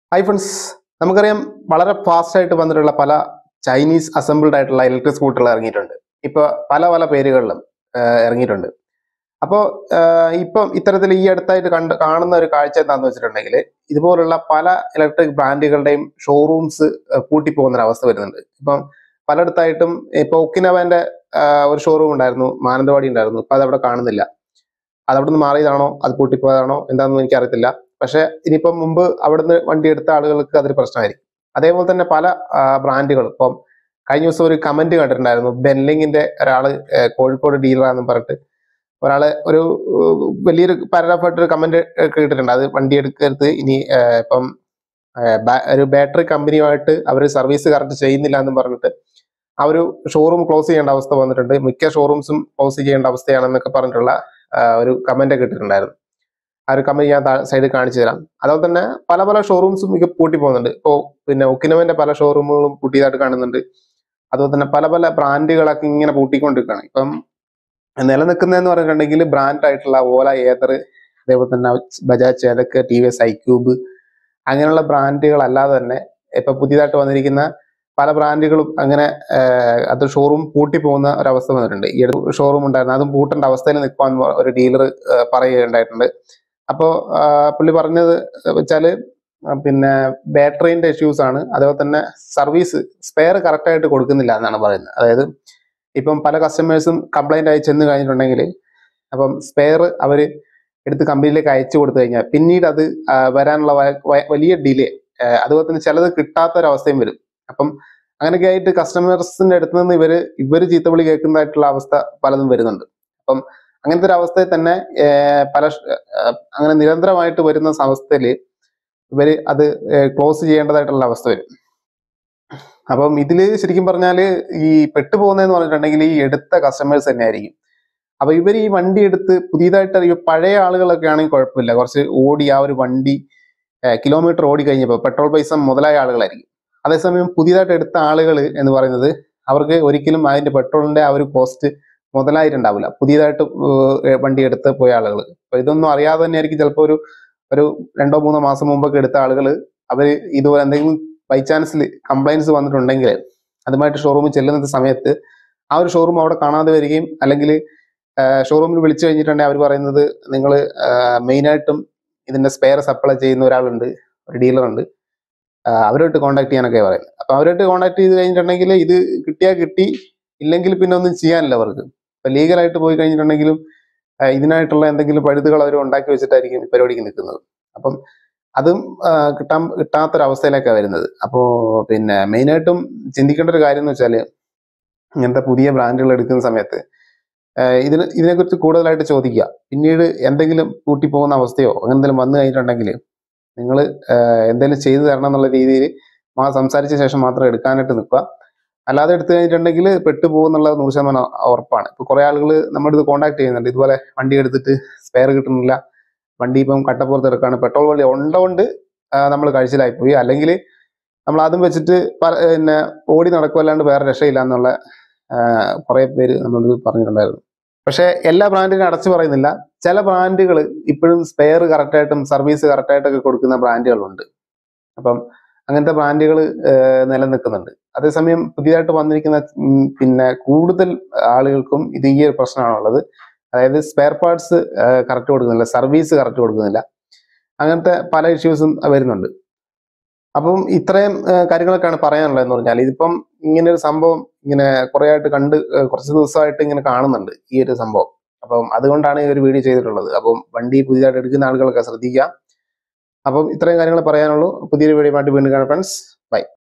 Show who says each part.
Speaker 1: hi friends നമുക്കറിയാം വളരെ fast ആയിട്ട് വന്നിട്ടുള്ള പല ചൈനീസ് അസംബിൾഡ് ആയിട്ടുള്ള ഇലക്ട്രിക് സ്കൂട്ടറുകൾ ഇറങ്ങിയിട്ടുണ്ട് ഇപ്പൊ പല പല പേരുകളിലും ആഹ് ഇറങ്ങിയിട്ടുണ്ട് അപ്പോൾ ഇപ്പം ഇത്തരത്തിൽ ഈ അടുത്തായിട്ട് കണ്ട് കാണുന്ന ഒരു കാഴ്ച എന്താണെന്ന് വെച്ചിട്ടുണ്ടെങ്കിൽ ഇതുപോലുള്ള പല ഇലക്ട്രിക് ബ്രാൻഡുകളുടെയും ഷോറൂംസ് പൂട്ടിപ്പോകുന്ന ഒരു അവസ്ഥ വരുന്നുണ്ട് ഇപ്പം പലയിടത്തായിട്ടും ഇപ്പൊ ഒക്കിനവന്റെ ആഹ് ഒരു ഷോറൂം ഉണ്ടായിരുന്നു മാനന്തവാടി ഉണ്ടായിരുന്നു ഇപ്പൊ അതവിടെ കാണുന്നില്ല അതവിടെ നിന്ന് മാറിയതാണോ അത് പൂട്ടിപ്പോയതാണോ എന്താണെന്ന് എനിക്കറിയത്തില്ല പക്ഷെ ഇനിയിപ്പം മുമ്പ് അവിടുന്ന് വണ്ടി എടുത്ത ആളുകൾക്ക് അതൊരു പ്രശ്നമായിരിക്കും അതേപോലെ തന്നെ പല ബ്രാൻഡുകൾ ഇപ്പം കഴിഞ്ഞ ദിവസം ഒരു കമന്റ് കണ്ടിട്ടുണ്ടായിരുന്നു ബെൻലിങ്ങിന്റെ ഒരാള് ഏഹ് കോഴിക്കോട് ഡീലറാണെന്ന് പറഞ്ഞിട്ട് ഒരാള് ഒരു ഏഹ് വലിയൊരു പാരഗ്രാഫായിട്ട് ഒരു കമന്റ് കേട്ടിട്ടുണ്ട് അത് വണ്ടി എടുക്കരുത് ഇനി ഏഹ് ഇപ്പം ഏഹ് ബാ- ഒരു ബാറ്ററി കമ്പനിയുമായിട്ട് അവർ സർവീസ് കറക്റ്റ് ചെയ്യുന്നില്ല എന്ന് പറഞ്ഞിട്ട് ആ ഒരു ഷോറൂം ക്ലോസ് ചെയ്യേണ്ട അവസ്ഥ വന്നിട്ടുണ്ട് മിക്ക ഷോറൂംസും ക്ലോസ് ചെയ്യേണ്ട അവസ്ഥയാണെന്നൊക്കെ പറഞ്ഞിട്ടുള്ള ആ, ഒരു കമന്റ് കിട്ടിയിട്ടുണ്ടായിരുന്നു ആ ഒരു കമന്റ് ഞാൻ സൈഡിൽ കാണിച്ചു തരാം അതുപോലെ തന്നെ പല പല ഷോറൂംസും മിക്ക പൂട്ടി പോകുന്നുണ്ട് ഇപ്പോൾ പിന്നെ ഒക്കിനവന്റെ പല ഷോറൂമുകളും പൂട്ടിയതായിട്ട് കാണുന്നുണ്ട് അതുപോലെ തന്നെ പല പല ബ്രാൻഡുകളൊക്കെ ഇങ്ങനെ പൂട്ടിക്കൊണ്ടിരിക്കുകയാണ് ഇപ്പം നിലനിൽക്കുന്നതെന്ന് പറഞ്ഞിട്ടുണ്ടെങ്കിൽ ബ്രാൻഡ് ആയിട്ടുള്ള ഓല ഏതർ അതേപോലെ തന്നെ Bajaj Chetak T V S iQube അങ്ങനെയുള്ള ബ്രാൻഡുകൾ അല്ലാതെ തന്നെ ഇപ്പൊ പുതിയതായിട്ട് വന്നിരിക്കുന്ന പല ബ്രാൻഡുകളും അങ്ങനെ ആഹ് അത് ഷോറൂം പൂട്ടി പോകുന്ന ഒരവസ്ഥ വന്നിട്ടുണ്ട് ഈ അടുത്ത് ഷോറൂം ഉണ്ടായിരുന്നു അതും പൂട്ടേണ്ട അവസ്ഥയിൽ നിൽക്കാൻ ഒരു ഡീലർ പറയുകയുണ്ടായിട്ടുണ്ട് അപ്പോൾ പുള്ളി പറഞ്ഞത് വെച്ചാല് ആ, പിന്നെ ബാറ്ററിന്റെ ഇഷ്യൂസ് ആണ് അതുപോലെ തന്നെ സർവീസ് സ്പെയർ കറക്റ്റ് ആയിട്ട് കൊടുക്കുന്നില്ല എന്നാണ് പറയുന്നത് അതായത് ഇപ്പം പല കസ്റ്റമേഴ്സും കംപ്ലൈന്റ് ആയി ചെന്ന് കഴിഞ്ഞിട്ടുണ്ടെങ്കിൽ അപ്പം സ്പെയർ അവർ എടുത്ത് കമ്പനിയിലേക്ക് അയച്ചു കൊടുത്തു കഴിഞ്ഞാൽ പിന്നീട് അത് ആ, വരാനുള്ള വ- വ- വലിയ ഡിലേ അതുപോലെ തന്നെ ചിലത് കിട്ടാത്ത ഒരു അവസ്ഥയും വരും അപ്പം അങ്ങനെയൊക്കെ ആയിട്ട് കസ്റ്റമേഴ്സിന്റെ അടുത്ത് നിന്ന് ഇവര് ഇവര് ചീത്തവിളി കേൾക്കുന്നതായിട്ടുള്ള അവസ്ഥ പലതും വരുന്നുണ്ട് അപ്പം അങ്ങനത്തെ ഒരു അവസ്ഥയിൽ തന്നെ ഏർ പല ഷ- ഏർ അങ്ങനെ നിരന്തരമായിട്ട് വരുന്ന അവസ്ഥയിൽ ഇവര് അത് ക്ലോസ് ചെയ്യേണ്ടതായിട്ടുള്ള അവസ്ഥ വരും അപ്പം ഇതില് ശരിക്കും പറഞ്ഞാല് ഈ പെട്ടുപോകുന്നതെന്ന് പറഞ്ഞിട്ടുണ്ടെങ്കിൽ ഈ എടുത്ത കസ്റ്റമേഴ്സ് തന്നെ ആയിരിക്കും അപ്പൊ ഇവർ ഈ വണ്ടി എടുത്ത് പുതിയതായിട്ട് ഈ പഴയ ആളുകളൊക്കെ ആണെങ്കിൽ കുഴപ്പമില്ല കുറച്ച് ഓടി ആ ഒരു വണ്ടി കിലോമീറ്റർ ഓടി കഴിഞ്ഞപ്പോൾ പെട്രോൾ പൈസ മുതലായ ആളുകളായിരിക്കും അതേസമയം പുതിയതായിട്ട് എടുത്ത ആളുകൾ എന്ന് പറയുന്നത് അവർക്ക് ഒരിക്കലും അതിന്റെ പെട്രോളിന്റെ ആ ഒരു കോസ്റ്റ് മുതലായിട്ടുണ്ടാവില്ല പുതിയതായിട്ട് ഏർ വണ്ടി എടുത്ത് പോയ ആളുകൾ അപ്പൊ ഇതൊന്നും അറിയാതെ തന്നെ ആയിരിക്കും ചിലപ്പോൾ ഒരു ഒരു രണ്ടോ മൂന്നോ മാസം മുമ്പൊക്കെ എടുത്ത ആളുകൾ അവർ ഇതുപോലെ എന്തെങ്കിലും ബൈ ചാൻസിൽ കംപ്ലൈൻസ് വന്നിട്ടുണ്ടെങ്കിൽ അതുമായിട്ട് ഷോറൂമിൽ ചെല്ലുന്ന സമയത്ത് ആ ഒരു ഷോറൂം അവിടെ കാണാതെ വരികയും അല്ലെങ്കിൽ ഷോറൂമിൽ വിളിച്ചു കഴിഞ്ഞിട്ടുണ്ടെങ്കിൽ അവർ പറയുന്നത് നിങ്ങൾ മെയിനായിട്ടും ഇതിന്റെ സ്പെയർ സപ്ലൈ ചെയ്യുന്ന ഒരാളുണ്ട് ഒരു ഡീലറുണ്ട് അവരുമായിട്ട് കോൺടാക്ട് ചെയ്യാനൊക്കെ പറയുന്നത് അപ്പൊ അവരുമായിട്ട് കോൺടാക്ട് ചെയ്ത് കഴിഞ്ഞിട്ടുണ്ടെങ്കിൽ ഇത് കിട്ടിയാൽ കിട്ടി ഇല്ലെങ്കിൽ പിന്നെ ഒന്നും ചെയ്യാനില്ല അവർക്ക് ഇപ്പൊ ലീഗലായിട്ട് പോയി കഴിഞ്ഞിട്ടുണ്ടെങ്കിലും ആ, ഇതിനായിട്ടുള്ള എന്തെങ്കിലും പഴുതുകൾ അവർ ഉണ്ടാക്കി വെച്ചിട്ടായിരിക്കും ഈ പരിപാടിക്ക് നിൽക്കുന്നത് അപ്പം അതും ആ, കിട്ടാൻ കിട്ടാത്തൊരവസ്ഥയിലേക്കാണ് വരുന്നത് അപ്പോൾ പിന്നെ മെയിനായിട്ടും ചിന്തിക്കേണ്ട ഒരു കാര്യം എന്ന് വെച്ചാൽ ഇങ്ങനത്തെ പുതിയ ബ്രാൻഡുകൾ എടുക്കുന്ന സമയത്ത് ആ, ഇതിന് ഇതിനെക്കുറിച്ച് കൂടുതലായിട്ട് ചോദിക്കുക പിന്നീട് എന്തെങ്കിലും പൂട്ടിപ്പോകുന്ന അവസ്ഥയോ അങ്ങനെ എന്തെങ്കിലും വന്നു കഴിഞ്ഞിട്ടുണ്ടെങ്കിൽ നിങ്ങൾ എന്തെങ്കിലും ചെയ്തു തരണം എന്നുള്ള രീതിയിൽ മാ സംസാരിച്ച ശേഷം മാത്രം എടുക്കാനായിട്ട് നിൽക്കുക അല്ലാതെ എടുത്തു കഴിഞ്ഞിട്ടുണ്ടെങ്കിൽ പെട്ടുപോകുന്നുള്ള നൂറ് ശതമാനം ഉറപ്പാണ് ഇപ്പൊ കുറെ ആളുകൾ നമ്മുടെ ഇത് കോൺടാക്ട് ചെയ്യുന്നുണ്ട് ഇതുപോലെ വണ്ടി എടുത്തിട്ട് സ്പെയർ കിട്ടുന്നില്ല വണ്ടി ഇപ്പം കട്ടപ്പുറത്ത് എടുക്കാണ് പെട്രോൾ വണ്ടി ഉണ്ടോണ്ട് നമ്മൾ കഴിച്ചിലായിപ്പോയി അല്ലെങ്കിൽ നമ്മൾ അതും വെച്ചിട്ട് പല- പിന്നെ ഓടി നടക്കുമല്ലാണ്ട് വേറെ രക്ഷയില്ല എന്നുള്ള കുറെ പേര് നമ്മളിത് പറഞ്ഞിട്ടുണ്ടായിരുന്നു പക്ഷെ എല്ലാ ബ്രാൻഡിനും അടച്ചു പറയുന്നില്ല ചില ബ്രാൻഡുകൾ ഇപ്പോഴും സ്പെയർ കറക്റ്റായിട്ടും സർവീസ് കറക്റ്റായിട്ടൊക്കെ കൊടുക്കുന്ന ബ്രാൻഡുകളുണ്ട് അപ്പം അങ്ങനത്തെ ബ്രാൻഡുകൾ നിലനിൽക്കുന്നുണ്ട് അതേസമയം പുതിയതായിട്ട് വന്നിരിക്കുന്ന ഉം, പിന്നെ കൂടുതൽ ആളുകൾക്കും ഇത് ഈ ഒരു പ്രശ്നമാണുള്ളത് അതായത് സ്പെയർ പാർട്സ് കറക്റ്റ് കൊടുക്കുന്നില്ല സർവീസ് കറക്റ്റ് കൊടുക്കുന്നില്ല അങ്ങനത്തെ പല ഇഷ്യൂസും വരുന്നുണ്ട് അപ്പം ഇത്രയും ആ, കാര്യങ്ങളൊക്കെയാണ് പറയാനുള്ളത് എന്ന് പറഞ്ഞാൽ ഇതിപ്പം ഇങ്ങനെ ഒരു സംഭവം ഇങ്ങനെ കുറെ ആയിട്ട് കണ്ട് ആ, കുറച്ച് ദിവസമായിട്ട് ഇങ്ങനെ കാണുന്നുണ്ട് ഈ ഒരു സംഭവം അപ്പം അതുകൊണ്ടാണ് ഈ ഒരു വീഡിയോ ചെയ്തിട്ടുള്ളത് അപ്പം വണ്ടി പുതിയതായിട്ട് എടുക്കുന്ന ആളുകളൊക്കെ ശ്രദ്ധിക്കുക അപ്പം ഇത്രയും കാര്യങ്ങൾ പറയാനുള്ളൂ പുതിയൊരു വീഡിയോ ആയിട്ട് വീണ്ടും കാണാം ഫ്രണ്ട്സ് ബൈ